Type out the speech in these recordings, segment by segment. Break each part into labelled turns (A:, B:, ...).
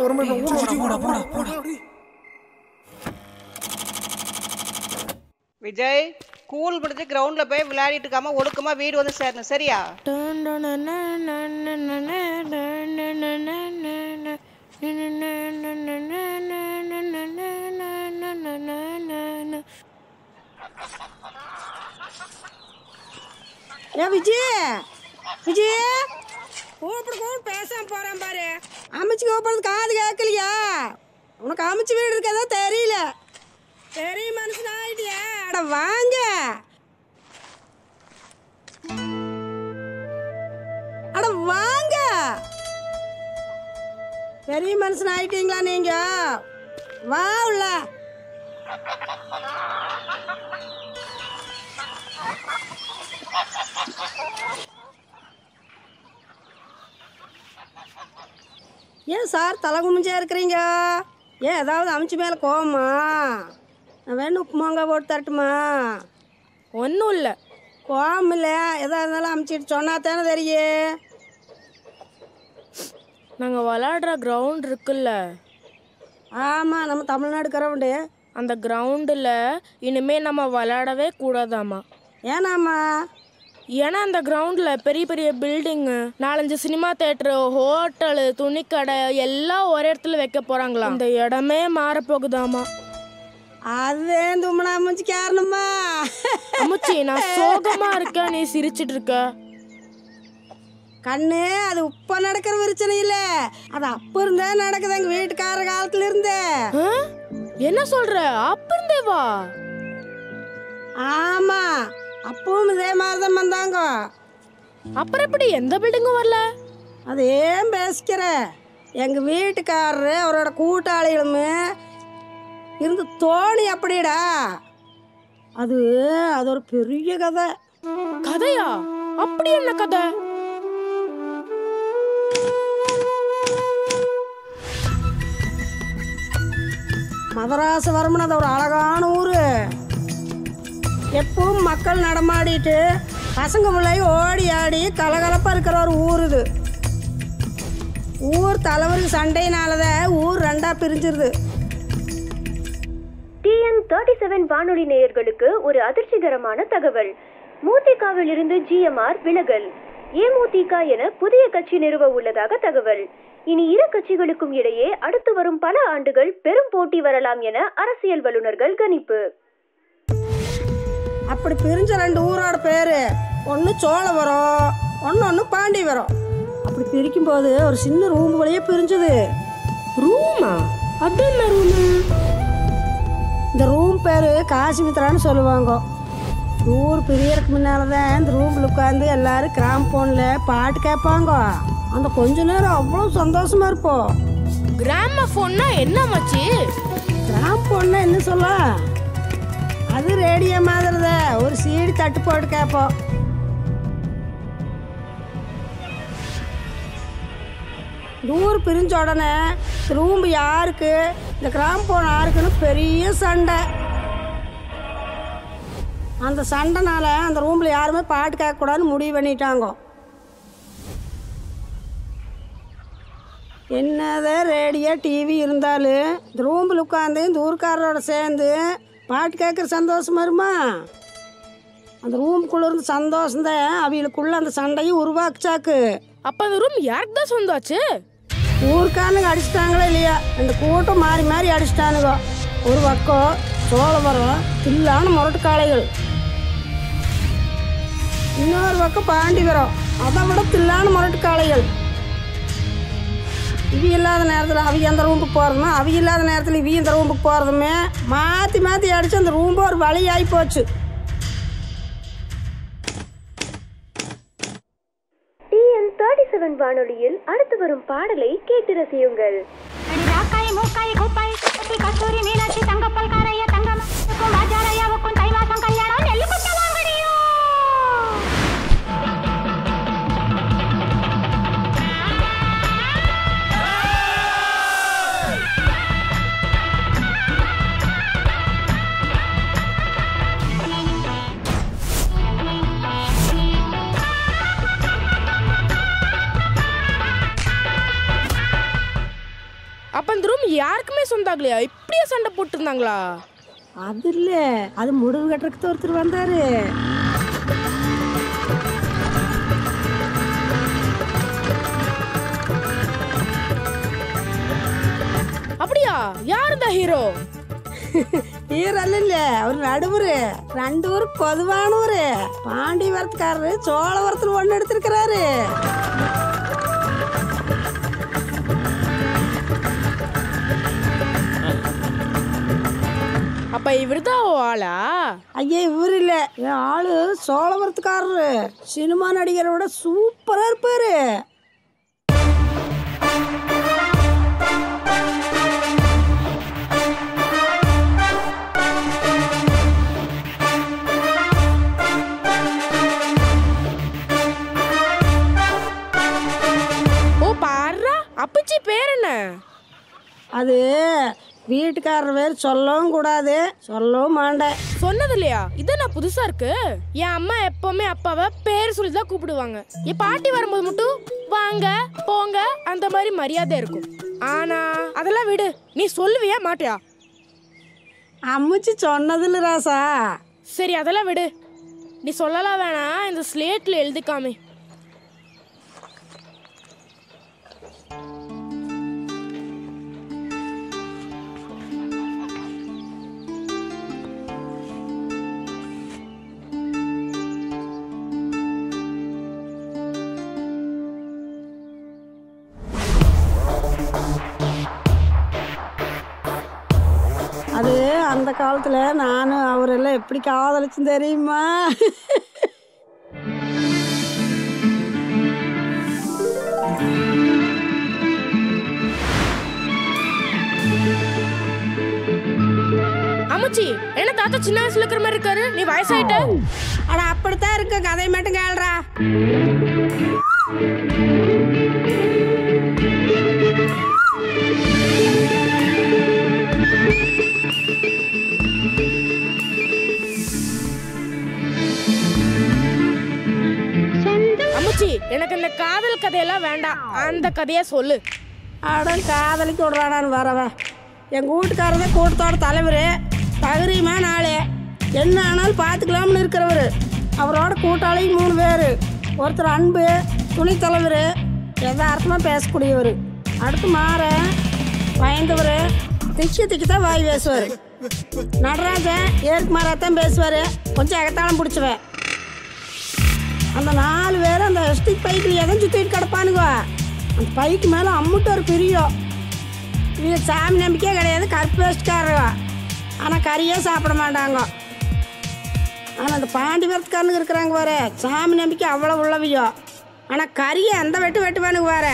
A: ஒரு மாதிரி போடா போடா போடா
B: விஜய் ஸ்கூல் முடிஞ்சு கிரவுண்ட்ல போய் விளையாடிட்டு இருக்காம ஒழுக்கமா வீடு வந்து சேரணும் சரியா
C: ஏ விஜய் விஜய் கூப்பிடு கூப்பிடு பேசாம போறான் பாரு அமைச்சு கூப்பிடுறது காது கேட்கலையா உனக்கு அமைச்சு வீடு இருக்கதா தெரியல பெரிய மனுஷன் ஆயிட்டியா அட வாங்க அட வாங்க பெரிய மனுஷன் ஆயிட்டீங்களா நீங்க வா உள்ள ஏன் சார் தலை குமிஞ்சா இருக்கிறீங்க ஏன் ஏதாவது அமைச்சு மேலே கோவமா நான் வேணும் உப்புமாங்க போட்டு தரட்டுமா
D: ஒன்றும் இல்லை
C: கோவம் இல்லை எதா இருந்தாலும் அமுச்சிட்டு சொன்னா தானே தெரியும்
D: நாங்கள் விளாடுற கிரவுண்ட் இருக்குல்ல
C: ஆமாம் நம்ம தமிழ்நாடு கிரவுண்டு
D: அந்த கிரவுண்டில் இனிமே நம்ம விளையாடவே கூடாதாம்மா
C: ஏனாம்மா
D: ஏன்னா அந்த கிரவுண்டில் பெரிய பெரிய பில்டிங்கு நாலஞ்சு சினிமா தேட்டரு ஹோட்டலு துணிக்கடை எல்லாம் ஒரே இடத்துல வைக்க போகிறாங்களா அந்த இடமே மாறப்போகுதாம்மா
C: அது தும்மனா அம்மிச்சு காரணமா
D: அம்முச்சி நான் சோகமா இருக்கேன் நீ சிரிச்சிட்டு இருக்க
C: கண்ணு அது இப்போ நடக்கிற பிரச்சனை இல்லை அது அப்போ இருந்தே நடக்குது எங்கள் வீட்டுக்கார காலத்துல இருந்தே
D: ஆ? என்ன சொல்ற அப்ப இருந்தே வா
C: ஆமா அப்பவும் இதே மாதிரி தான் வந்தாங்க
D: அப்புறம் எப்படி எந்த பில்டிங்கும் வரல
C: அது ஏன் பேசிக்கிற எங்க வீட்டுக்காரரு அவரோட கூட்டாளிகளுமே இருந்து தோணி அப்படிடா அது அது ஒரு பெரிய கதை
D: கதையா அப்படி என்ன கதை
C: மதராசவரம்னு அது ஒரு அழகான ஊர் எப்பவும் மக்கள் நடமாடிட்டு பசங்க பிள்ளை ஓடி ஆடி கலகலப்பாக இருக்கிற ஒரு ஊர் இது ஊர் தலைவருக்கு சண்டையினால தான் ஊர் ரெண்டாக பிரிஞ்சிருது
E: டிஎன் தேர்ட்டி செவன் வானொலி நேயர்களுக்கு ஒரு அதிர்ச்சிகரமான தகவல் மூதிகாவில் இருந்து ஜிஎம்ஆர் விலகல் ஏமுதிக என புதிய கட்சி நிறுவ உள்ளதாக தகவல் இனி இரு கட்சிகளுக்கும் இடையே அடுத்து வரும் பல ஆண்டுகள் பெரும் போட்டி வரலாம் என அரசியல் வல்லுநர்கள் கணிப்பு
C: அப்படி பிரிஞ்ச ரெண்டு ஊரோட பேர் ஒன்று சோழவரம் ஒன்று ஒன்று பாண்டிவரம் அப்படி பிரிக்கும்போது ஒரு சின்ன ரூம் வழியே பிரிஞ்சது
D: ரூமா அது என்ன ரூமு
C: இந்த ரூம் பேர் காசிமித்ரான்னு சொல்லுவாங்க ஊர் பிரியறதுக்கு முன்னால தான் இந்த ரூமில் உட்காந்து எல்லாரும் கிராம்பவுண்டில் பாட்டு கேட்பாங்க அந்த கொஞ்ச நேரம் அவ்வளோ சந்தோஷமா இருப்போம்
D: கிராம போன்னா என்ன மச்சி
C: கிராம்பவுண்ட்னா என்ன சொல்ல அது ரேடியோ மாதிரி தான் ஒரு சீடி தட்டு போட்டு கேட்போம் ஊர் பிரிஞ்ச உடனே ரூம் யாருக்கு இந்த கிராம்பவுண்ட் யாருக்குன்னு பெரிய சண்டை அந்த சண்டைனால அந்த ரூமில் யாருமே பாட்டு கேட்கக்கூடாதுன்னு முடிவு பண்ணிட்டாங்க என்னதான் ரேடியோ டிவி இருந்தாலும் இந்த ரூமில் உட்காந்து இந்த ஊர்க்காரரோட சேர்ந்து பாட்டு கேட்குற சந்தோஷமா வருமா அந்த ரூமுக்குள்ள இருந்து சந்தோஷம்தான் அவங்களுக்குள்ள அந்த சண்டையும் உருவாக்குச்சாக்கு
D: அப்ப அந்த ரூம் யாருக்கு தான் சொந்தாச்சு
C: ஊருக்காரனுங்க அடிச்சிட்டாங்களா இல்லையா இந்த கூட்டம் மாறி மாறி அடிச்சிட்டானுங்க ஒரு பக்கம் சோழவரம் தில்லான முரட்டு காளைகள் இன்னொரு பக்கம் பாண்டிவரம் அதை விட தில்லான முரட்டு காளைகள் இவி இல்லாத நேரத்தில் அவங்க அந்த ரூமுக்கு போகிறதுமே அவங்க இல்லாத நேரத்தில் இவி இந்த ரூமுக்கு போகிறதுமே மாற்றி மாற்றி அடித்து அந்த ரூம்பு ஒரு வழியாகி போச்சு
E: டிஎன் தேர்ட்டி செவன் வானொலியில் அடுத்து வரும் பாடலை கேட்டு ரசியுங்கள்
F: ராக்காய் மூக்காய் கூப்பாய் கட்டி கஸ்தூரி மீனாட்சி தங்கப்பல் காரைய தங்கம் வாஜாரையாவுக்கும் தை மாசம் கல்யாணம் நெல்லு குத்த வாங்கடியோ
D: அப்ப இந்த ரூம் யாருக்குமே சொந்தாகலையா இப்படியே சண்டை போட்டுருந்தாங்களா
C: அது இல்ல அது முடிவு கட்டுறதுக்கு ஒருத்தர் வந்தாரு
D: அப்படியா யார் இந்த ஹீரோ
C: ஈரல் இல்ல அவர் நடுவரு ரெண்டு ஊர் பொதுவானவரு பாண்டிவரத்துக்காரரு சோழவரத்துல ஒண்ணு எடுத்திருக்கிறாரு
D: அப்ப இவர்தான் ஓ ஆளா
C: ஐயா இவர் இல்ல என் ஆளு சோழவரத்துக்காரரு சினிமா நடிகரோட சூப்பரா இருப்பாரு
D: ஓ பாருடா அப்பச்சி பேர் என்ன
C: அது வீட்டுக்காரர் பேர் சொல்லவும் கூடாது சொல்லவும் மாட்டேன்
D: சொன்னது இல்லையா இது நான் புதுசா இருக்கு என் அம்மா எப்பவுமே அப்பாவை பேர் சொல்லி தான் கூப்பிடுவாங்க என் பாட்டி வரும்போது மட்டும் வாங்க போங்க அந்த மாதிரி மரியாதை இருக்கும் ஆனா அதெல்லாம் விடு நீ சொல்லுவியா மாட்டியா
C: அம்முச்சி சொன்னதில்ல ராசா
D: சரி அதெல்லாம் விடு நீ சொல்லலாம் வேணாம் இந்த ஸ்லேட்ல எழுதிக்காமே
C: அது அந்த காலத்துல நானும் அவரெல்லாம் எப்படி காதலிச்சும் தெரியுமா
D: அம்மச்சி என்ன தாத்தா சின்ன வயசுல இருக்கிற மாதிரி இருக்காரு நீ வயசாயிட்ட
C: அட அப்படித்தான் இருக்கு கதை மட்டும் கேள்றா
D: அம்மச்சி எனக்கு இந்த காதல் கதையெல்லாம் வேண்டாம் அந்த கதையை சொல்லு
C: அட காதலிக்கு விடுறானான்னு வரவன் எங்கள் வீட்டுக்காரர் தான் கூட்டத்தோட தலைவர் தகுதியுமான ஆளு என்ன ஆனாலும் பார்த்துக்கலாம்னு இருக்கிறவர் அவரோட கூட்டாளி மூணு பேர் ஒருத்தர் அன்பு துணை தலைவர் யதார்த்தமாக பேசக்கூடியவர் அடுத்து மாற பயந்தவர் திக்கி திக்கி தான் வாய் பேசுவார் நடராஜன் ஏற்கு மாறாத்தான் பேசுவார் கொஞ்சம் எகத்தாளம் பிடிச்சவன் அந்த நாலு பேரும் அந்த எஸ்டிக் பைக்கில் எதுவும் சுற்றிட்டு கிடப்பானுங்க அந்த பைக்கு மேலே அம்முட்டு ஒரு பிரியம் இவங்க சாமி நம்பிக்கையே கிடையாது கருப்பு வேஸ்ட்காரங்க ஆனால் கறியே சாப்பிட மாட்டாங்க ஆனால் அந்த பாண்டிவரத்துக்காரனுங்க இருக்கிறாங்க பாரு சாமி நம்பிக்கை அவ்வளோ உள்ளவையோ ஆனால் கறியை அந்த வெட்டு வெட்டுவானுங்க பாரு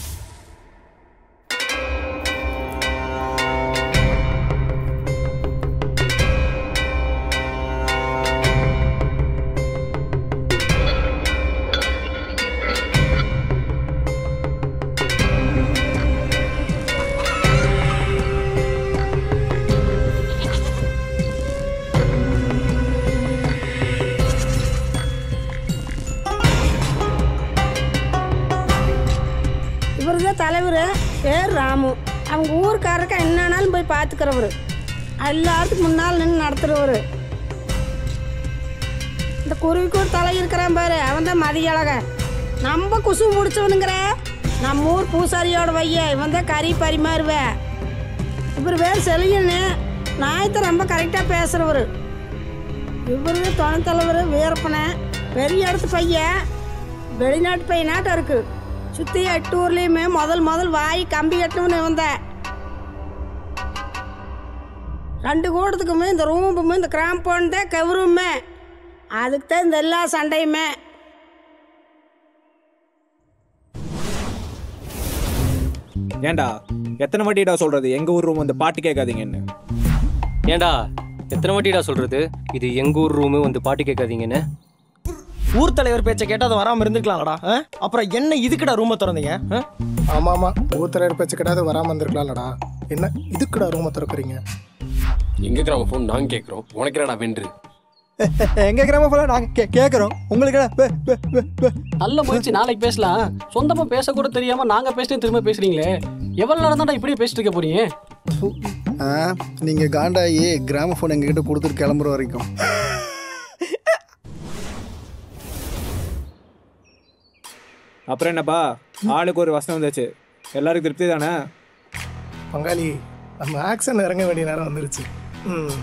C: இவர் தான் தலைவர் பேர் ராமு அவங்க ஊருக்காரருக்கு என்னன்னாலும் போய் பார்த்துக்கிறவர் எல்லாத்துக்கும் முன்னால் நின்று நடத்துகிறவர் இந்த குருவிக்கு ஒரு தலை இருக்கிறான் பாரு அவன் தான் மதியழக நம்ம குசு முடிச்சவனுங்கிற நம்ம ஊர் பூசாரியோட வைய இவன் தான் கறி பரிமாறுவே இவர் பேர் செலியன்னு நாயத்தை ரொம்ப கரெக்டாக பேசுகிறவர் இவர் துணை தலைவர் வீரப்பனை பெரிய இடத்து பையன் வெளிநாட்டு பையனாட்டம் இருக்கு சுற்றி எட்டு ஊர்லேயுமே முதல் முதல் வாய் கம்பி கட்டணும்னு வந்தேன் ரெண்டு கூட்டத்துக்குமே இந்த ரூம்புமே இந்த கிராம்பவுண்ட் தான் கவருமே அதுக்கு தான் இந்த எல்லா சண்டையுமே
A: ஏன்டா எத்தனை வாட்டிடா சொல்றது எங்க ஊர் ரூம் வந்து பாட்டு கேட்காதீங்கன்னு
G: ஏண்டா எத்தனை வாட்டிடா சொல்றது இது எங்க ஊர் ரூமு வந்து பாட்டு கேட்காதீங்கன்னு
H: ஊர் தலைவர் பேச்சை கேட்டு அதை வராம இருந்துக்கலாம்டா ஆ? அப்புறம் என்ன இதுக்குடா ரூமை திறந்தீங்க ஆ?
I: ஆமா ஆமா ஊத்தலையர் பேச்சு கிட்டாது வராம வந்திருக்கலாம்லடா என்ன இதுக்குடா ரூம திறக்கறீங்க
J: எங்க கிராம ஃபோன் நாங்க கேட்குறோம் உனக்கு என்னடா வென்று எங்க கிராம நாங்க கே கேட்குறோம் உங்களுக்கு என்ன? பே- பே- பே- பே-
K: நல்ல முயற்சி நாளைக்கு பேசலாம் சொந்தமா பேச கூட தெரியாம நாங்க பேசினே திரும்ப பேசுறீங்களே எவ்வளவு நேரம் தான்டா இப்படியே பேசிட்டு இருக்க போறீங்க
L: ஆ நீங்கள் காண்டாயி கிராம ஃபோன் எங்ககிட்ட கொடுத்துட்டு கிளம்புற வரைக்கும்
A: அப்புறம் என்னப்பா ஆளுக்கு ஒரு வசனம் வந்துச்சு எல்லாருக்கும் திருப்தி தானே
I: பங்காளி நம்ம ஆக்ஷன் இறங்க வேண்டிய நேரம் வந்துருச்சு ம்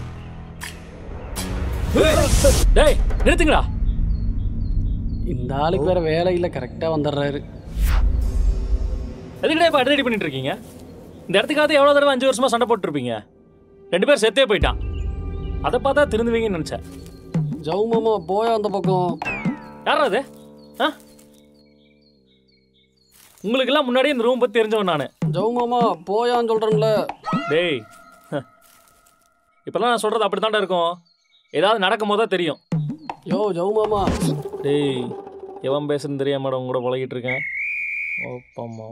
K: டேய் நிறுத்துங்கடா இந்த ஆளுக்கு வேற வேலை இல்ல கரெக்டா வந்துடுறாரு
M: எதுக்கிட்டே இப்போ ரெடி பண்ணிட்டு இருக்கீங்க இந்த இடத்துக்காக எவ்வளோ தடவை அஞ்சு வருஷமா சண்டை போட்டுருப்பீங்க ரெண்டு பேரும் செத்தே போயிட்டான் அதை பார்த்தா திருந்துவீங்கன்னு நினச்சேன்
K: ஜவு மாமா போயா அந்த பக்கம்
M: யாரா அது ஆ உங்களுக்கெல்லாம் முன்னாடியே இந்த ரூம் பற்றி தெரிஞ்சவன் நான்
K: ஜவு மாமா போயான்னு சொல்றேன்ல
M: டேய் இப்போல்லாம் நான் சொல்கிறது அப்படி இருக்கும் ஏதாவது நடக்கும் போது தான் தெரியும்
K: யோ ஜவு மாமா
M: டேய் எவன் பேசுன்னு தெரியாம மேடம் கூட பழகிட்டு இருக்கேன் ஓப்பம்மா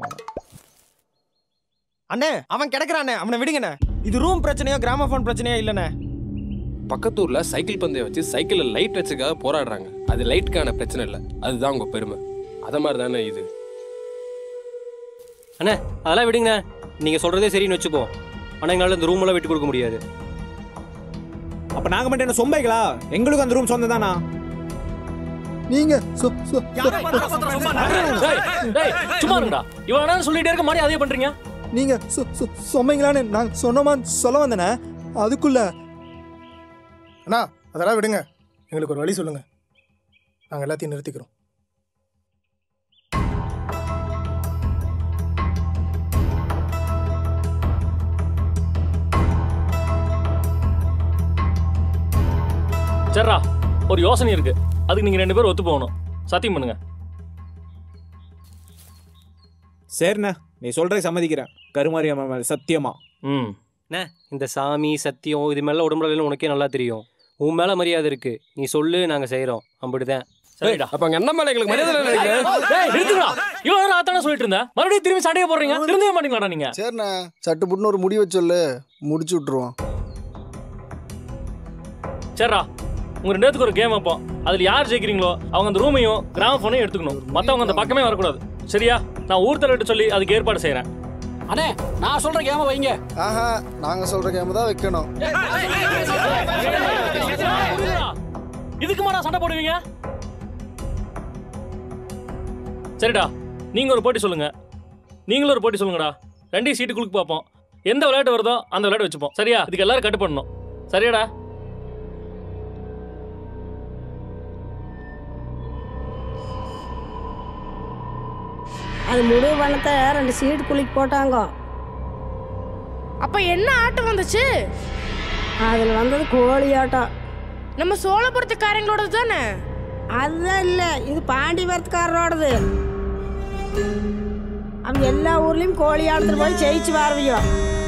H: அண்ணே அவன் கிடக்குறானே அவனை விடுங்கண்ணே இது ரூம் பிரச்சனையோ கிராமபோன் பிரச்சனையோ இல்லைண்ணே
N: பக்கத்தூர்ல சைக்கிள் பந்தயம் வச்சு சைக்கிளில் லைட் வச்சுக்காக போராடுறாங்க அது லைட்டுக்கான பிரச்சனை இல்லை அதுதான் உங்க பெருமை அத மாதிரி தானே இது
G: அண்ணே அதெல்லாம் விடுங்கண்ணே நீங்கள் சொல்கிறதே சரின்னு வச்சுப்போம் ஆனால் எங்களால் இந்த ரூமெல்லாம் விட்டு கொடுக்க முடியாது
A: அப்ப நாங்க மட்டும் என்ன சொம்பைகளா எங்களுக்கும் அந்த ரூம் சொந்தம் தானா
J: நீங்க சொ- சொ-
M: டேய் டேய் சும்மா இருங்கடா இவன் என்ன சொல்லிட்டே இருக்க மாதிரி அதே பண்றீங்க
J: நீங்க சொ- சொ- சொன்னீங்களான்னு நான் சொன்னோமான்னு சொல்ல வந்தேனே அதுக்குள்ள
I: அண்ணா அதெல்லாம் விடுங்க எங்களுக்கு ஒரு வழி சொல்லுங்க நாங்கள் எல்லாத்தையும் நிறுத்திக்கிறோம்
M: சரிடா ஒரு யோசனை இருக்கு அதுக்கு நீங்க ரெண்டு பேரும் ஒத்து போகணும் சத்தியம் பண்ணுங்க
A: சரிண்ணே நீ சொல்றதை சம்மதிக்கிறேன் கருமாரியம்மா மேல சத்தியமா
M: ம்
G: அண்ணே இந்த சாமி சத்தியம் இது மேலே உடம்புல உனக்கே நல்லா தெரியும் உன் மேலே மரியாதை இருக்கு நீ சொல்லு நாங்கள் செய்கிறோம் அப்படிதான்
M: சரிடா
N: அப்ப அங்க என்ன மேல எங்களுக்கு மரியாதை இல்லை நினைக்கிறேன்
M: டேய் நிறுத்துடா இவ்வளவு நேரம் ஆத்தானே சொல்லிட்டு இருந்தேன் மறுபடியும் திரும்பி சண்டையை போடுறீங்க திருந்தவே மாட்டீங்களாடா நீங்க
L: சரிண்ணா சட்டு புட்டுன்னு ஒரு முடிவை சொல்லு முடிச்சு விட்ருவோம்
M: சரிடா உங்க ரெண்டு பேத்துக்கு ஒரு கேம் வைப்போம் அதுல யார் ஜெயிக்கிறீங்களோ அவங்க அந்த ரூமையும் கிராம போனையும் எடுத்துக்கணும் மத்தவங்க அந்த பக்கமே வரக்கூடாது சரியா நான் ஊர் தலைவர்கிட்ட சொல்லி அதுக்கு ஏற்பாடு செய்றேன்
K: அண்ணே நான் சொல்ற கேம வைங்க
L: ஆஹா நாங்கள் சொல்கிற கேம தான் வைக்கணும்
M: இதுக்கு நான் சண்டை போடுவீங்க சரிடா நீங்க ஒரு போட்டி சொல்லுங்க நீங்களும் ஒரு போட்டி சொல்லுங்கடா ரெண்டையும் சீட்டு குலுக்கு பார்ப்போம் எந்த விளையாட்டு வருதோ அந்த விளையாட்டு வச்சுப்போம் சரியா இதுக்கு எல்லாரும் கட்டுப்படணும் சரியாடா
C: அது முடிவு பண்ணத்தை ரெண்டு சீட்டு குளிக்கு போட்டாங்க
D: அப்ப என்ன ஆட்டம் வந்துச்சு
C: அதில் வந்தது கோழி ஆட்டம்
D: நம்ம சோழபுரத்துக்காரங்களோடது தானே
C: அதுதான் இல்லை இது பாண்டிவரத்துக்காரரோடது அவங்க எல்லா ஊர்லேயும் கோழி ஆட்டத்தில் போய் ஜெயிச்சு வரவியோ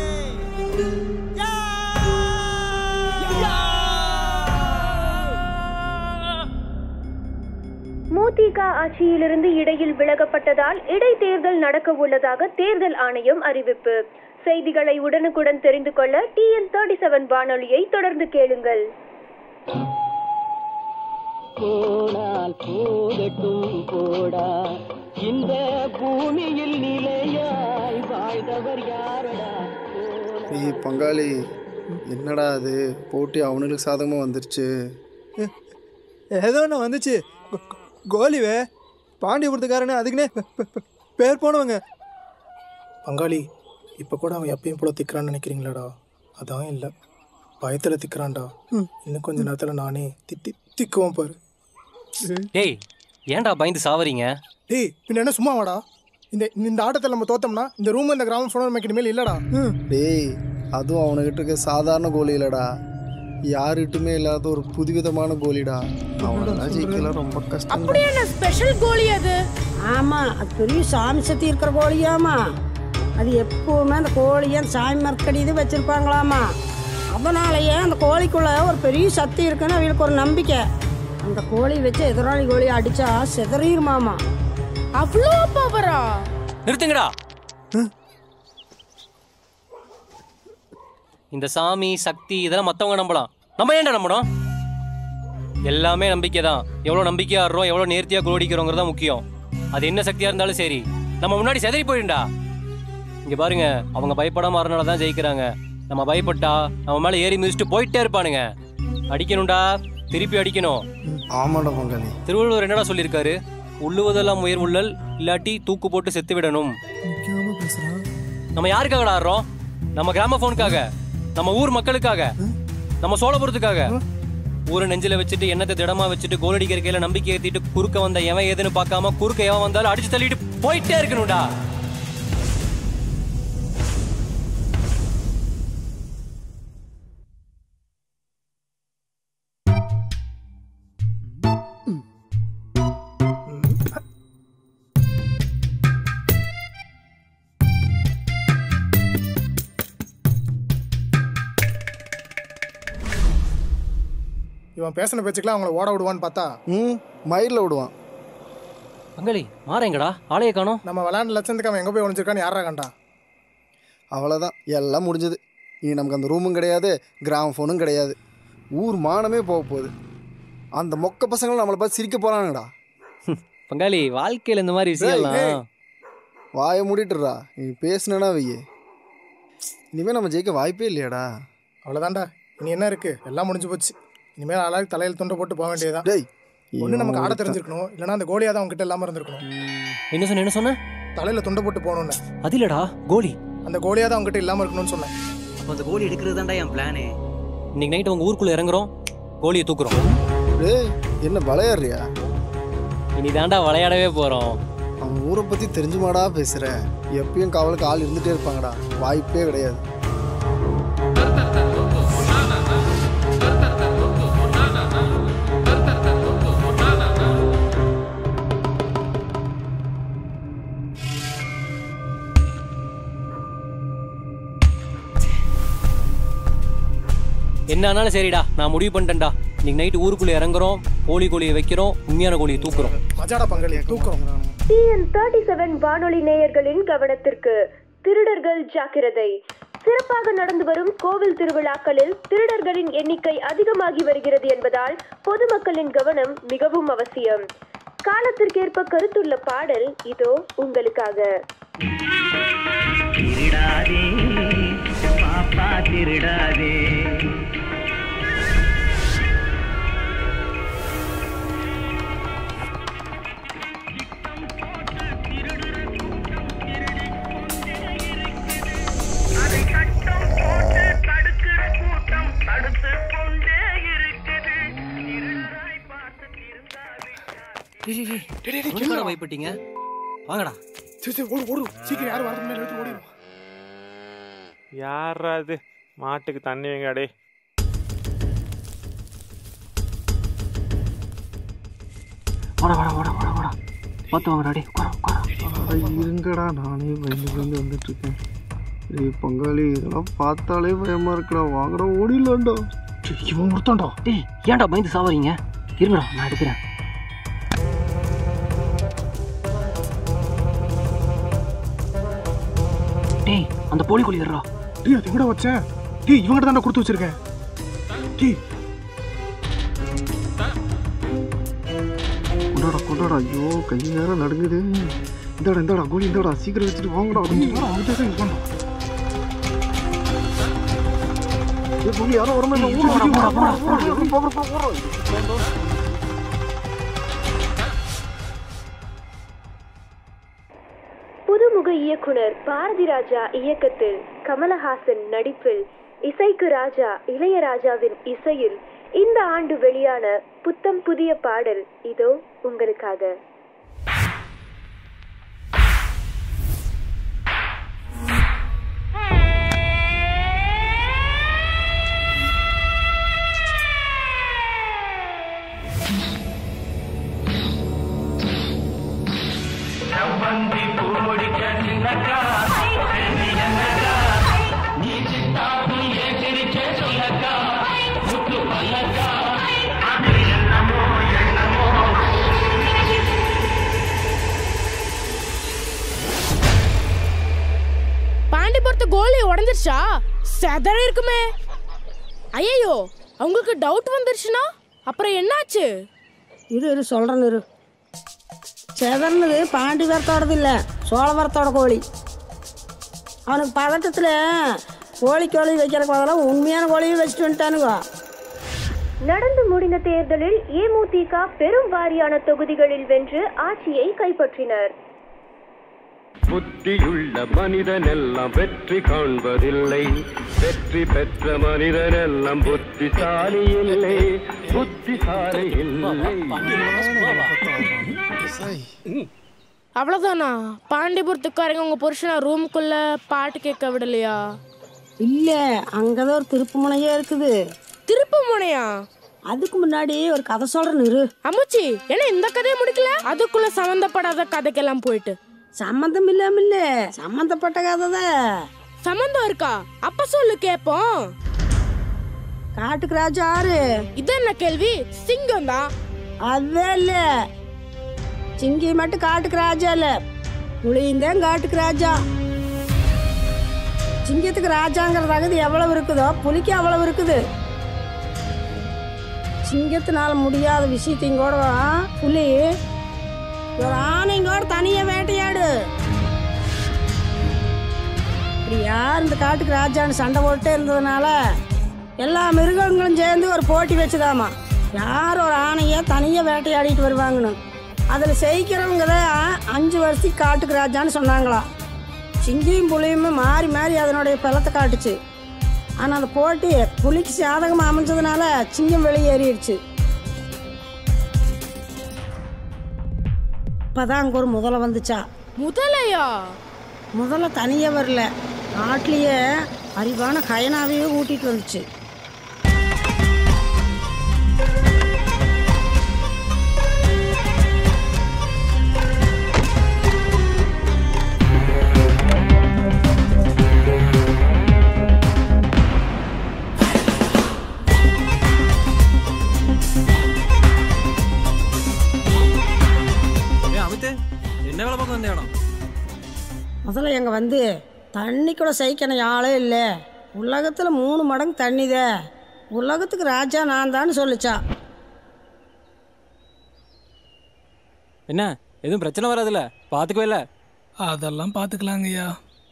E: மூதிக ஆட்சியிலிருந்து இடையில் விலகப்பட்டதால் இடைத்தேர்தல் நடக்க உள்ளதாக தேர்தல் ஆணையம் அறிவிப்பு செய்திகளை உடனுக்குடன் தெரிந்து கொள்ள டிஎன் தேர்ட்டி செவன் வானொலியை தொடர்ந்து கேளுங்கள்
O: போனால் போகட்டும் போடா இந்த பூமியில் நிலையாய் வாழ்ந்தவர் யாரடா
L: ஏய் பங்காளி என்னடா அது போட்டி அவனுங்களுக்கு சாதகமாக வந்துருச்சு
J: ஏதோ ஒன்று வந்துச்சு கோ- கோ- கோலிவே பாண்டியபுரத்துக்காரனு அதுக்குன்னே பெ- பெ- பெ- பேர் போனவங்க
I: பங்காளி இப்போ கூட அவன் எப்பயும் போல திக்கிறான்னு நினைக்கிறீங்களாடா அதான் இல்லை பயத்தில் திக்கிறான்டா இன்னும் கொஞ்ச நேரத்தில் நானே திட்டி திக்குவோம் பாரு
G: டேய் ஏன்டா பயந்து சாவறீங்க
I: டேய் பின்ன என்ன சும்மா வாடா இந்த இந்த ஆட்டத்தில் நம்ம தோத்தோம்னா இந்த ரூம் இந்த கிராமம் ஃபோன் மேக்கிற மேல் இல்லைடா
L: டேய் அதுவும் அவனுக்கிட்ட இருக்க சாதாரண கோலி இல்லடா யாருகிட்டுமே இல்லாத ஒரு புதுவிதமான கோலிடா அவனெல்லாம் ஜெயிக்கலாம் ரொம்ப கஷ்டம்
D: அப்படி என்ன ஸ்பெஷல் கோழி அது
C: ஆமாம் அது பெரிய சாமி சக்தி இருக்கிற கோழியாமா அது எப்பவுமே அந்த கோழியை அந்த சாமி மரத்தடி இது வச்சிருப்பாங்களாமா அதனாலயே அந்த கோழிக்குள்ள ஒரு பெரிய சக்தி இருக்குன்னு அவங்களுக்கு ஒரு நம்பிக்கை அந்த கோழி வச்சு எதிராளி கோழியை அடிச்சா சிதறிடுமாமா
D: அவ்வளோ பவரா
G: நிறுத்துங்கடா இந்த சாமி சக்தி இதெல்லாம் மத்தவங்க நம்பலாம் நம்ம ஏன்டா நம்பணும் எல்லாமே நம்பிக்கை தான் எவ்வளோ நம்பிக்கையா ஆடுறோம் எவ்வளோ நேர்த்தியாக கோடிக்கிறோங்கிறது தான் முக்கியம் அது என்ன சக்தியா இருந்தாலும் சரி நம்ம முன்னாடி செதறி போயிடும்டா இங்க பாருங்க அவங்க பயப்படாம ஆறனால தான் ஜெயிக்கிறாங்க நம்ம பயப்பட்டா நம்ம மேல ஏறி மிதிச்சுட்டு போயிட்டே இருப்பானுங்க அடிக்கணும்டா திருப்பி அடிக்கணும்
L: ஆமாடா பங்காளி
G: திருவள்ளுவர் என்னடா சொல்லியிருக்காரு உள்ளுவதெல்லாம் உயர் உள்ளல் இல்லாட்டி தூக்கு போட்டு செத்து விடணும்
J: முக்கியமா பேசுறான்
G: நம்ம யாருக்காக ஆடுறோம் நம்ம கிராம போனுக்காக நம்ம ஊர் மக்களுக்காக நம்ம சோழபுரத்துக்காக ஊரை நெஞ்சில வச்சுட்டு எண்ணத்தை திடமா வச்சுட்டு கோல் அடிக்கிற கையில நம்பிக்கை ஏத்திட்டு குறுக்க வந்த எவன் ஏதுன்னு பார்க்காம குறுக்க எவன் வந்தாலும் அடிச்சு தள்ளிட்டு போயிட்டே இருக்கணும்டா
I: இவன் பேசின பேச்சுக்கெல்லாம் அவங்கள ஓட விடுவான்னு பார்த்தா
L: ம் மயிரில் விடுவான்
G: பங்காளி மாறேங்கடா ஆளைய காணோம்
I: நம்ம விளையாண்டு லட்சத்துக்கு அவன் எங்கே போய் ஒளிஞ்சிருக்கான்னு யாரா கண்டா
L: அவ்வளோதான் எல்லாம் முடிஞ்சது இனி நமக்கு அந்த ரூமும் கிடையாது கிராம ஃபோனும் கிடையாது ஊர் மானமே போக போகுது அந்த மொக்க பசங்களும் நம்மளை பார்த்து சிரிக்க போகிறானுங்கடா
G: பங்காளி வாழ்க்கையில இந்த மாதிரி விஷயம்லாம்
L: வாயை மூடிட்டுறா நீ பேசுனா வையே இனிமேல் நம்ம ஜெயிக்க வாய்ப்பே இல்லையாடா
I: அவ்வளோதான்டா இனி என்ன இருக்கு எல்லாம் முடிஞ்சு போச்சு இனிமேல் ஆளாக்கு தலையில் துண்டை போட்டு போக வேண்டியதுதான்
L: டேய்
I: ஒன்று நமக்கு ஆட தெரிஞ்சிருக்கணும் இல்லைன்னா அந்த கோலியாக தான் அவங்ககிட்ட இல்லாமல் இருந்திருக்கணும்
G: என்ன சொன்ன என்ன சொன்ன
I: தலையில் துண்டை போட்டு போகணும்னு
G: அது இல்லடா கோலி
I: அந்த கோலியாக தான் அவங்ககிட்ட இல்லாமல் இருக்கணும்னு சொன்னேன்
P: அப்போ அந்த கோலி எடுக்கிறது தான்டா என் பிளானு
G: இன்னைக்கு நைட் உங்க ஊருக்குள்ள இறங்குறோம் கோலியை தூக்குறோம்
L: டேய் என்ன விளையாடுறியா
G: இனி தாண்டா விளையாடவே போறோம்
L: அவன் ஊரை பற்றி தெரிஞ்சுமாடா பேசுகிற எப்பயும் காவலுக்கு ஆள் இருந்துகிட்டே இருப்பாங்கடா வாய்ப்பே கிடையாது
G: என்ன ஆனாலும் சரிடா நான் முடிவு பண்ணிட்டேன்டா இன்னைக்கு நைட் ஊருக்குள்ள இறங்குறோம் கோழி கோழியை வைக்கிறோம் உண்மையான கோழியை தூக்குறோம்
I: மஜாடா பங்காளி தூக்கம்
E: டிஎன் தேர்ட்டி செவன் வானொலி நேயர்களின் கவனத்திற்கு திருடர்கள் ஜாக்கிரதை சிறப்பாக நடந்து வரும் கோவில் திருவிழாக்களில் திருடர்களின் எண்ணிக்கை அதிகமாகி வருகிறது என்பதால் பொதுமக்களின் கவனம் மிகவும் அவசியம் காலத்திற்கேற்ப கருத்துள்ள பாடல் இதோ உங்களுக்காக
O: திருடாதே பாப்பா திருடாதே
P: எதுக்குடா பயப்பட்டீங்க வாங்கடா
I: சரி சரி ஓடு ஓடு சீக்கிரம் யாரும் வரதுக்கு முன்னாடி எடுத்து ஓடிடும்
Q: யாரா இது மாட்டுக்கு தண்ணி வைங்க டே
K: வாடா வாடா வாடா வாடா வாடா பார்த்து வாங்கடா டே உட்கார உட்கார
L: இருங்கடா நானே பயந்து பயந்து வந்துட்டு இருக்கேன் டேய் பங்காளி இதெல்லாம் பார்த்தாலே பயமா இருக்குடா வாங்கடா ஓடிடலாம்டா
K: இவன் ஒருத்தன்டா டேய் ஏன்டா பயந்து சாவறீங்க இருங்கடா நான் எடுக்கிறேன் டேய் அந்த போலி கோழி ஏறா
I: டேய் அது எங்கடா வச்சேன் டேய் இவங்கிட்ட தான்டா கொடுத்து வச்சிருக்கேன் டேய்
L: கொண்டாடா கொண்டாடா ஐயோ கை நேரம் நடுங்குது இந்தாடா இந்தாடா கோலி இந்தாடா சீக்கிரம் வச்சுட்டு வாங்கடா கொஞ்சம் நேரம் அவங்க பேச இது பண்ணலாம் ஏய், கோலி யாரோ வரமா இல்லை ஊர்
K: போடா, போடா, போடா, போடா.
L: போடா போடா
E: புதுமுக இயக்குனர் பாரதி ராஜா இயக்கத்தில் கமலஹாசன் நடிப்பில் இசைக்கு ராஜா இளையராஜாவின் இசையில் இந்த ஆண்டு வெளியான புத்தம் புதிய பாடல் இதோ உங்களுக்காக
D: பாண்டிபுரத்து கோலி உடஞ்சிருச்சா செதற இருக்குமே ஐயோ அவங்களுக்கு டவுட் வந்துருச்சுன்னா அப்புறம் என்னாச்சு
C: இரு இரு சொல்கிறேன்னு இரு செதர்னது பாண்டி வரத்தோடது இல்லை சோழவரத்தோட கோழி அவனுக்கு பதட்டத்தில் கோழி கோழி வைக்கிறக்கு பதிலாக உண்மையான கோழியும் வச்சுட்டு வந்துட்டானுங்க
E: நடந்து முடிந்த தேர்தலில் ஏமுதிக பெரும் வாரியான தொகுதிகளில் வென்று ஆட்சியை கைப்பற்றினர்
R: புத்தியுள்ள மனிதனெல்லாம் வெற்றி காண்பதில்லை வெற்றி பெற்ற மனிதனெல்லாம் புத்திசாலி இல்லை புத்திசாலி இல்லை
D: அவ்வளோதானா பாண்டிபுரத்துக்காரங்க உங்க புருஷனை ரூம்குள்ள பாட்டு கேட்க விடலையா
C: இல்லை அங்கே தான் ஒரு திருப்பு முனையே இருக்குது
D: திருப்பு முனையா
C: அதுக்கு முன்னாடி ஒரு கதை சொல்கிறேன்னு இரு
D: அம்முச்சி என்ன இந்த கதையை முடிக்கல அதுக்குள்ள சம்மந்தப்படாத கதைக்கெல்லாம் போயிட்டு
C: சம்மந்தம் இல்லாம இல்ல சம்மந்தப்பட்ட கதை தான்
D: சம்மந்தம் இருக்கா அப்ப சொல்லு கேப்போம்
C: காட்டுக்கு ராஜா ஆறு
D: இது என்ன கேள்வி சிங்கம் தான்
C: அதே இல்ல சிங்கி மட்டும் காட்டுக்கு ராஜா இல்ல புளியந்தான் காட்டுக்கு ராஜா சிங்கத்துக்கு ராஜாங்கிற தகுதி எவ்வளவு இருக்குதோ புலிக்கு அவ்வளவு இருக்குது சிங்கத்தினால முடியாத விஷயத்தையும் கூட புலி ஒரு ஆணைங்கோட தனியா வேட்டையாடு இப்படி யார் இந்த காட்டுக்கு ராஜான்னு சண்டை போட்டே இருந்ததுனால எல்லா மிருகங்களும் சேர்ந்து ஒரு போட்டி வச்சுதாமா யார் ஒரு ஆணையை தனியாக வேட்டையாடிட்டு வருவாங்கன்னு அதில் ஜெயிக்கிறவங்க தான் அஞ்சு வருஷத்துக்கு காட்டுக்கு ராஜான்னு சொன்னாங்களாம் சிங்கியும் புலியும் மாறி மாறி அதனுடைய பலத்தை காட்டுச்சு ஆனால் அந்த போட்டி புலிக்கு சாதகமாக அமைஞ்சதுனால சிங்கம் வெளியேறிடுச்சு இப்பதான் அங்க ஒரு முதலை வந்துச்சா
D: முதலையா
C: முதல்ல தனியா வரல காட்டுலயே அறிவான கயனாவையே கூட்டிட்டு வந்துச்சு
P: ஏய் அமித்து என்ன வேலை பார்க்க வந்த இடம்
C: முதல்ல எங்க வந்து தண்ணி கூட சைக்கணும் ஆளே இல்லை உலகத்துல மூணு மடங்கு தண்ணிதே உலகத்துக்கு ராஜா நான் தான் சொல்லுச்சா
A: என்ன எதுவும் பிரச்சனை வராதுல்ல பாத்துக்கவே இல்ல
S: அதெல்லாம் பார்த்துக்கலாங்கய்யா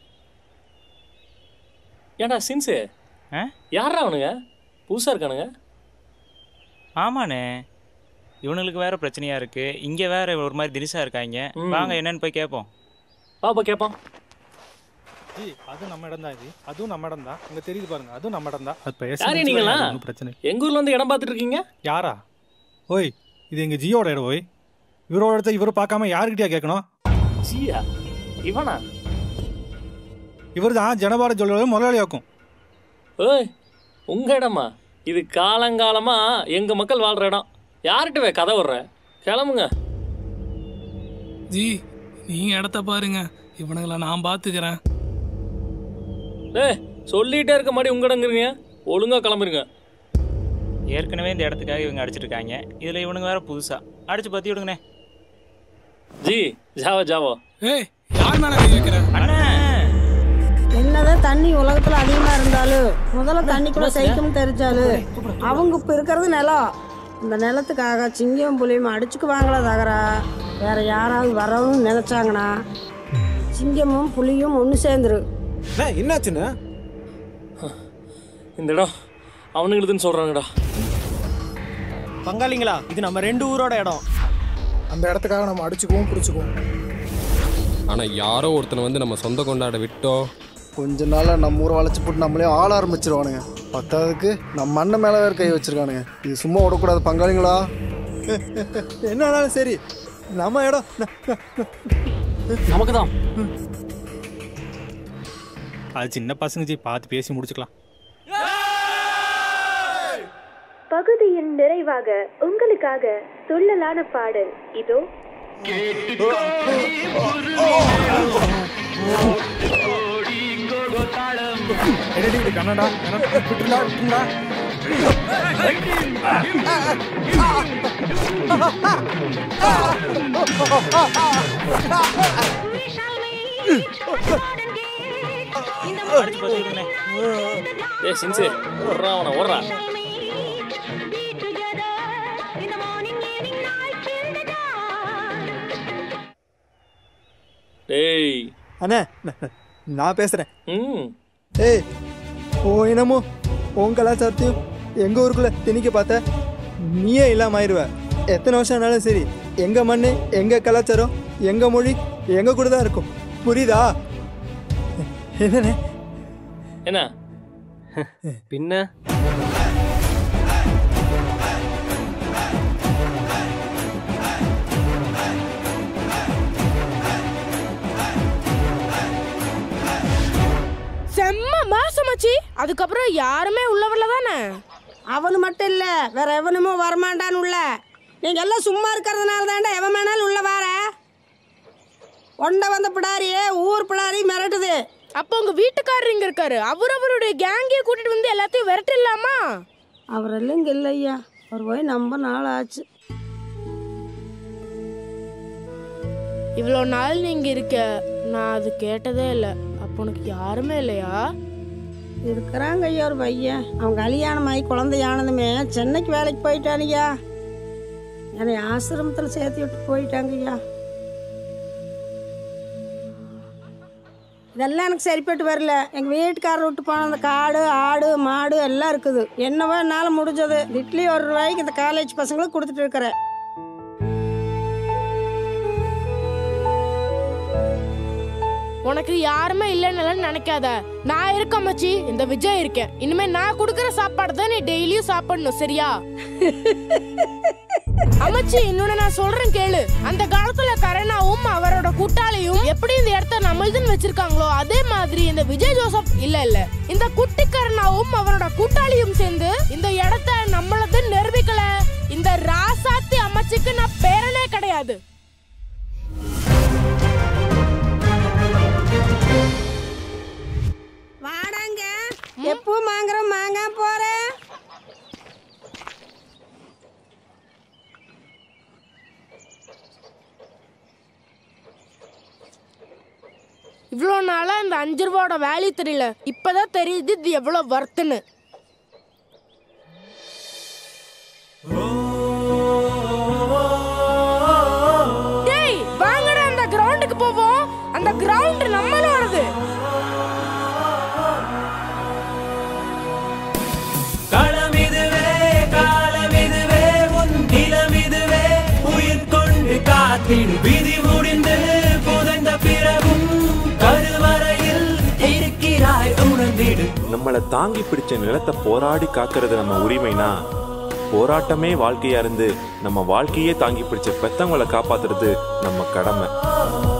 M: ஏன்டா சின்ஸு யாரா அவனுங்க புதுசா இருக்கானுங்க
T: ஆமாண்ணே இவனுங்களுக்கு வேற பிரச்சனையா இருக்கு இங்க வேற ஒரு மாதிரி தினிசா இருக்காங்க
M: ம்.
T: வாங்க என்னன்னு போய் கேட்போம்
M: பாப்பா கேட்பான்
Q: ஜி அது நம்ம இடம் தான் ஜி அதுவும் நம்ம இடம் தான் இங்க தெரியுது பாருங்க அதுவும் நம்ம இடம் தான் அது பேச
M: யாரே நீங்களா
Q: ஒன்றும் பிரச்சனை
M: எங்க ஊர்ல வந்து இடம் பார்த்துட்டு இருக்கீங்க
Q: யாரா ஓய் இது எங்க ஜியோட இடம் ஓய் இவரோட இடத்த இவரு பார்க்காம யாருக்கிட்டயா கேட்கணும்
M: ஜியா இவனா
Q: இவர் தான் ஜனபார ஜுவல்லோட முதலாளியாக்கும்
M: ஏய் உங்க இடமா இது காலங்காலமா எங்க மக்கள் வாழ்ற இடம் யார்கிட்ட கதை விடுற கிளம்புங்க
S: ஜி நீங்க இடத்த பாருங்க இவனுங்களை நான் பாத்துக்கிறேன்
M: ஏய் சொல்லிட்டே இருக்க மாதிரி உங்க இடங்கிறீங்க ஒழுங்கா கிளம்புறீங்க
T: ஏற்கனவே இந்த இடத்துக்காக இவங்க அடிச்சிட்டு இருக்காங்க இதுல இவனுங்க வேற புதுசா அடிச்சு பத்தி விடுங்கண்ணே
M: ஜி ஜாவோ ஜாவோ
S: ஏய் யார் மேல கை வைக்கிற
C: என்னதான் தண்ணி உலகத்துல அதிகமா இருந்தாலும் முதல்ல தண்ணி கூட சைக்கும் தெரிஞ்சாலும் அவங்க இப்ப இருக்கிறது நிலம் இந்த நிலத்துக்காக சிங்கம் புலியும் அடிச்சுக்குவாங்களா தகரா வேற யாராவது வரவும் நினைச்சாங்கன்னா சிங்கமும் புலியும் ஒன்று சேர்ந்துரு
A: என்னாச்சுன்னு
M: இந்த இடம் அவனுங்களுதுன்னு சொல்றாங்கடா
H: பங்காளிங்களா இது நம்ம ரெண்டு ஊரோட இடம்
I: அந்த இடத்துக்காக நம்ம அடிச்சுக்குவோம் பிடிச்சிக்குவோம்
N: ஆனா யாரோ ஒருத்தனை வந்து நம்ம சொந்த கொண்டாட விட்டோம்
L: கொஞ்ச நாள்ல நம்ம ஊரை வளைச்சு போட்டு நம்மளே ஆள ஆரம்பிச்சிருவானுங்க பத்தாவதுக்கு நம்ம அண்ணன் மேலே வேறு கை வச்சிருக்கானுங்க இது சும்மா விடக்கூடாது பங்காளிங்களா
J: என்ன ஆனாலும் சரி நம்ம இடம்
K: நமக்கு தான்
Q: அது சின்ன பசங்க ஜி பார்த்து பேசி முடிச்சுக்கலாம்
E: பகுதியின் நிறைவாக உங்களுக்காக துள்ளலான பாடல் இதோ
Q: எடடி கன்னடா விட்டுலா விட்டுலா
T: அடிச்சு பத்தி விடுங்கண்ணே
M: ஏய் சின்சு ஓடுறா அவனை ஓடுறா டேய்
J: அண்ணே ந- நான் பேசுகிறேன்
M: ம்
J: ஏய் ஓ என்னமோ உன் கலாச்சாரத்தையும் எங்கள் ஊருக்குள்ளே திணிக்க பார்த்த நீயே இல்லாம ஆயிடுவ எத்தனை வருஷம் ஆனாலும் சரி எங்கள் மண் எங்கள் கலாச்சாரம் எங்கள் மொழி எங்கள் கூட தான் இருக்கும் புரியுதா என்னண்ணே
M: என்ன
G: பின்ன
D: செம்ம மாசமாச்சி அதுக்கப்புறம் யாருமே உள்ள வரல தானே
C: அவனு மட்டும் இல்ல வேற எவனுமோ வரமாட்டான்னு உள்ள நீங்க எல்லாம் சும்மா இருக்கிறதுனால தாண்டா எவன் வேணாலும் உள்ள வார ஒண்ட வந்த பிடாரியே ஊர் பிடாரி மிரட்டுது
D: அப்போ உங்க வீட்டுக்காரர் இங்க இருக்காரு அவர் அவருடைய கேங்கையே கூட்டிட்டு வந்து எல்லாத்தையும் விரட்டிடலாமா
C: அவரெல்லாம் இங்க இல்லை ஐயா அவர் போய் நம்ம நாள் ஆச்சு
D: இவ்வளோ நாள் நீங்க இருக்க நான் அது கேட்டதே இல்லை அப்போ உனக்கு யாருமே இல்லையா
C: இருக்கிறாங்க ஐயா ஒரு பையன் அவன் கல்யாணம் ஆகி குழந்தையானதுமே சென்னைக்கு வேலைக்கு போயிட்டானுய்யா என்னை ஆசிரமத்தில் சேர்த்து விட்டு போயிட்டாங்க ஐயா இதெல்லாம் எனக்கு சரிப்பட்டு வரல எங்கள் வீட்டுக்காரர் விட்டு போன அந்த காடு ஆடு மாடு எல்லாம் இருக்குது என்னவோ என்னால் முடிஞ்சது இட்லி ஒரு ரூபாய்க்கு இந்த காலேஜ் பசங்களுக்கு கொடுத்துட்டு இருக்கிறேன்
D: உனக்கு யாருமே இல்லைன்னு நினைக்காத நான் இருக்கேன் மச்சி இந்த விஜய் இருக்கேன் இனிமே நான் கொடுக்குற சாப்பாடு தான் நீ டெய்லியும் சாப்பிடணும் சரியா அம்மச்சி இன்னொன்னு நான் சொல்றேன் கேளு அந்த காலத்துல கருணாவும் அவரோட கூட்டாளியும் எப்படி இந்த இடத்த நம்மளுதுன்னு வச்சிருக்காங்களோ அதே மாதிரி இந்த விஜய் ஜோசப் இல்ல இல்ல இந்த குட்டி கருணாவும் அவரோட கூட்டாளியும் சேர்ந்து இந்த இடத்த நம்மளது நிரூபிக்கல இந்த ராசாத்தி அம்மச்சிக்கு நான் பேரனே கிடையாது
C: வாடாங்க எப்போ வாங்குறோம் வாங்க போறேன்
D: இவ்வளோ நாளா இந்த அஞ்சு ரூபாவோட வேல்யூ தெரியல இப்பதான் தெரியுது இது எவ்வளவு வர்த்துன்னு டேய் வாங்கடா அந்த கிரவுண்டுக்கு போவோம் அந்த கிரவுண்ட் நம்மளோடது
O: களம் இதுவே காலம் இதுவே உன் நிலம் இதுவே உயிர் கொண்டு காத்திடு விதி முடிந்து புதைந்த பிறகும் கருவறையில் இருக்கிறாய் உணர்ந்திடு
U: நம்மளை தாங்கி பிடிச்ச நிலத்தை போராடி காக்கிறது நம்ம உரிமைனா போராட்டமே வாழ்க்கையா இருந்து நம்ம வாழ்க்கையே தாங்கி பிடிச்ச பெத்தவங்களை காப்பாத்துறது நம்ம கடமை